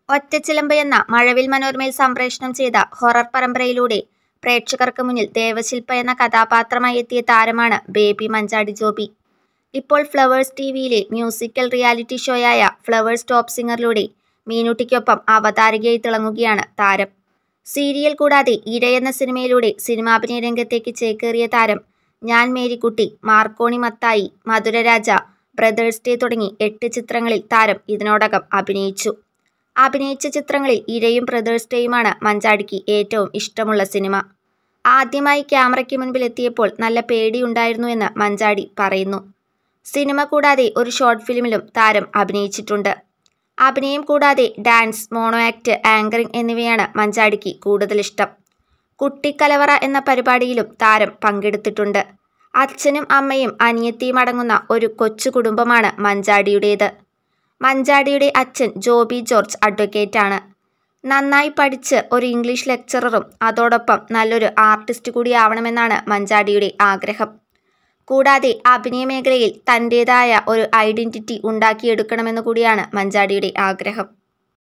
ഒറ്റച്ചിലമ്പ് എന്ന മഴവിൽ മനോരമയിൽ സംപ്രേഷണം ചെയ്ത ഹൊറർ പരമ്പരയിലൂടെ പ്രേക്ഷകർക്ക് മുന്നിൽ ദേവശില്പ എന്ന കഥാപാത്രമായി എത്തിയ താരമാണ് ബേബി മഞ്ചാടി ജോബി. ഇപ്പോൾ ഫ്ലവേഴ്സ് ടിവിയിലെ മ്യൂസിക്കൽ റിയാലിറ്റി ഷോയായ ഫ്ലവേഴ്സ് ടോപ്പ് സിംഗറിലൂടെ മീനൂട്ടിക്കൊപ്പം അവതാരകയായി തിളങ്ങുകയാണ് താരം. സീരിയൽ കൂടാതെ ഇര എന്ന സിനിമയിലൂടെ സിനിമാഭിനയ രംഗത്തേക്ക് ചേക്കേറിയ താരം ഞാൻ മേരിക്കുട്ടി, മാർക്കോണി മത്തായി, മധുരരാജ, ബ്രദേഴ്സ് ഡേ തുടങ്ങി എട്ട് ചിത്രങ്ങളിൽ താരം ഇതിനോടകം അഭിനയിച്ചു. അഭിനയിച്ച ചിത്രങ്ങളിൽ ഇരയും ബ്രദേഴ്സ് ഡേയുമാണ് മഞ്ചാടിക്ക് ഏറ്റവും ഇഷ്ടമുള്ള സിനിമ. ആദ്യമായി ക്യാമറയ്ക്ക് മുൻപിൽ എത്തിയപ്പോൾ നല്ല പേടിയുണ്ടായിരുന്നുവെന്ന് മഞ്ചാടി പറയുന്നു. സിനിമ കൂടാതെ ഒരു ഷോർട്ട് ഫിലിമിലും താരം അഭിനയിച്ചിട്ടുണ്ട്. അഭിനയം കൂടാതെ ഡാൻസ്, മോണോ ആക്ട്, ആങ്കറിങ് എന്നിവയാണ് മഞ്ചാടിക്ക് കൂടുതലിഷ്ടം. കുട്ടിക്കലവറ എന്ന പരിപാടിയിലും താരം പങ്കെടുത്തിട്ടുണ്ട്. അച്ഛനും അമ്മയും അനിയത്തിയും അടങ്ങുന്ന ഒരു കൊച്ചു കുടുംബമാണ് മഞ്ചാടിയുടേത്. മഞ്ചാടിയുടെ അച്ഛൻ ജോബി ജോർജ് അഡ്വക്കേറ്റാണ്. നന്നായി പഠിച്ച് ഒരു ഇംഗ്ലീഷ് ലെക്ചററും അതോടൊപ്പം നല്ലൊരു ആർട്ടിസ്റ്റ് കൂടിയാവണമെന്നാണ് മഞ്ചാടിയുടെ ആഗ്രഹം. കൂടാതെ അഭിനയ മേഖലയിൽ തന്റേതായ ഒരു ഐഡന്റിറ്റി ഉണ്ടാക്കിയെടുക്കണമെന്നു കൂടിയാണ് മഞ്ചാടിയുടെ ആഗ്രഹം.